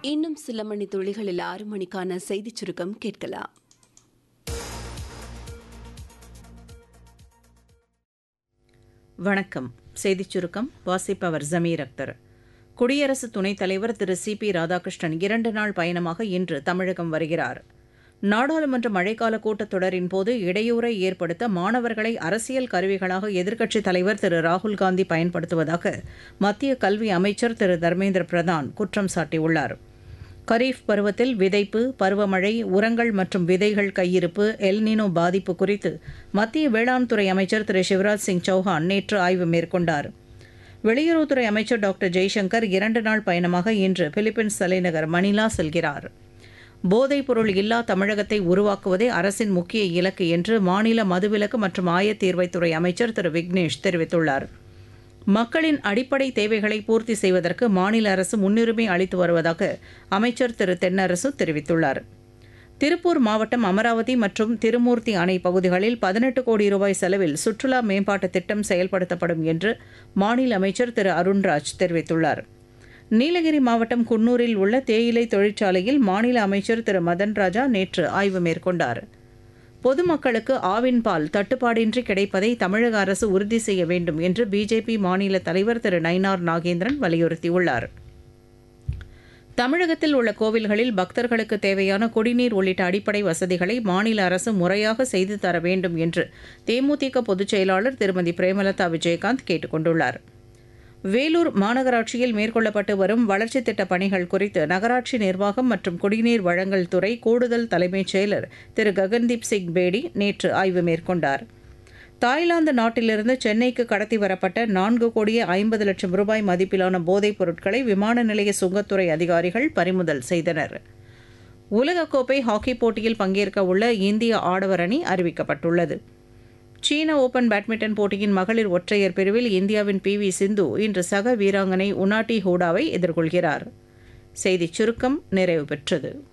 இன்னும் சில மணி துளிகளில் ஆறு மணிக்கான செய்திச் சுருக்கம் கேட்கலாம் வணக்கம் செய்திச் சுருக்கம் வாசிப்பவர் ஜமீர் அக்தர் குடியரசு துணைத் தலைவர் திரு சி பி ராதாகிருஷ்ணன் இரண்டு நாள் பயணமாக இன்று தமிழகம் வருகிறார் நாடாளுமன்ற மழைக்கால கூட்டத்தொடரின் போது இடையூறை ஏற்படுத்த மாணவர்களை அரசியல் கருவிகளாக எதிர்க்கட்சித் தலைவர் திரு ராகுல் காந்தி பயன்படுத்துவதாக மத்திய கல்வி அமைச்சர் திரு தர்மேந்திர பிரதான் குற்றம் சாட்டியுள்ளார் கரீஃப் பருவத்தில் விதைப்பு பருவமழை உரங்கள் மற்றும் விதைகள் கையிருப்பு எல்னினோ பாதிப்பு குறித்து மத்திய வேளாண் துறை அமைச்சர் திரு சிவராஜ் சிங் சௌஹான் நேற்று ஆய்வு மேற்கொண்டார் வெளியுறவுத்துறை அமைச்சர் டாக்டர் ஜெய்சங்கர் இரண்டு நாள் பயணமாக இன்று பிலிப்பைன்ஸ் தலைநகர் மணிலா செல்கிறார் போதைப்பொருள் இல்லா தமிழகத்தை உருவாக்குவதே அரசின் முக்கிய இலக்கு என்று மாநில மதுவிலக்கு மற்றும் ஆயத்தீர்வைத்துறை அமைச்சர் திரு விக்னேஷ் தெரிவித்துள்ளார் மக்களின் அடிப்படை தேவைகளை பூர்த்தி செய்வதற்கு மாநில அரசு முன்னுரிமை அளித்து வருவதாக அமைச்சர் திரு தென்னரசு தெரிவித்துள்ளார் திருப்பூர் மாவட்டம் அமராவதி மற்றும் திருமூர்த்தி அணை பகுதிகளில் பதினெட்டு கோடி ரூபாய் செலவில் சுற்றுலா மேம்பாட்டு திட்டம் செயல்படுத்தப்படும் என்று மாநில அமைச்சர் திரு அருண்ராஜ் தெரிவித்துள்ளார் நீலகிரி மாவட்டம் குன்னூரில் உள்ள தேயிலை தொழிற்சாலையில் மாநில அமைச்சர் திரு மதன் ராஜா நேற்று ஆய்வு மேற்கொண்டார் பொதுமக்களுக்கு ஆவின் பால் தட்டுப்பாடின்றி கிடைப்பதை தமிழக அரசு உறுதி செய்ய வேண்டும் என்று பிஜேபி மாநில தலைவர் திரு நயினார் நாகேந்திரன் வலியுறுத்தியுள்ளார் தமிழகத்தில் உள்ள கோவில்களில் பக்தர்களுக்கு தேவையான குடிநீர் உள்ளிட்ட அடிப்படை வசதிகளை மாநில அரசு முறையாக செய்து தர வேண்டும் என்று தேமுதிக பொதுச் செயலாளர் திருமதி பிரேமலதா விஜயகாந்த் கேட்டுக் கொண்டுள்ளார் வேலூர் மாநகராட்சியில் மேற்கொள்ளப்பட்டு வரும் வளர்ச்சித் திட்டப் பணிகள் குறித்து நகராட்சி நிர்வாகம் மற்றும் குடிநீர் வழங்கல் துறை கூடுதல் தலைமைச் செயலர் திரு ககன்தீப் சிங் பேடி நேற்று ஆய்வு மேற்கொண்டார் தாய்லாந்து நாட்டிலிருந்து சென்னைக்கு கடத்தி வரப்பட்ட நான்கு கோடியே ஐம்பது லட்சம் ரூபாய் மதிப்பிலான போதைப் பொருட்களை விமான நிலைய சுங்கத்துறை அதிகாரிகள் பறிமுதல் செய்தனர் உலகக்கோப்பை ஹாக்கி போட்டியில் பங்கேற்க உள்ள இந்திய ஆடவர் அணி அறிவிக்கப்பட்டுள்ளது சீன ஓபன் பேட்மிண்டன் போட்டியின் மகளிர் ஒற்றையர் பிரிவில் இந்தியாவின் பி வி சிந்து இன்று சக வீராங்கனை உனாட்டி ஹூடாவை எதிர்கொள்கிறார் செய்திச் சுருக்கம் நிறைவு பெற்றது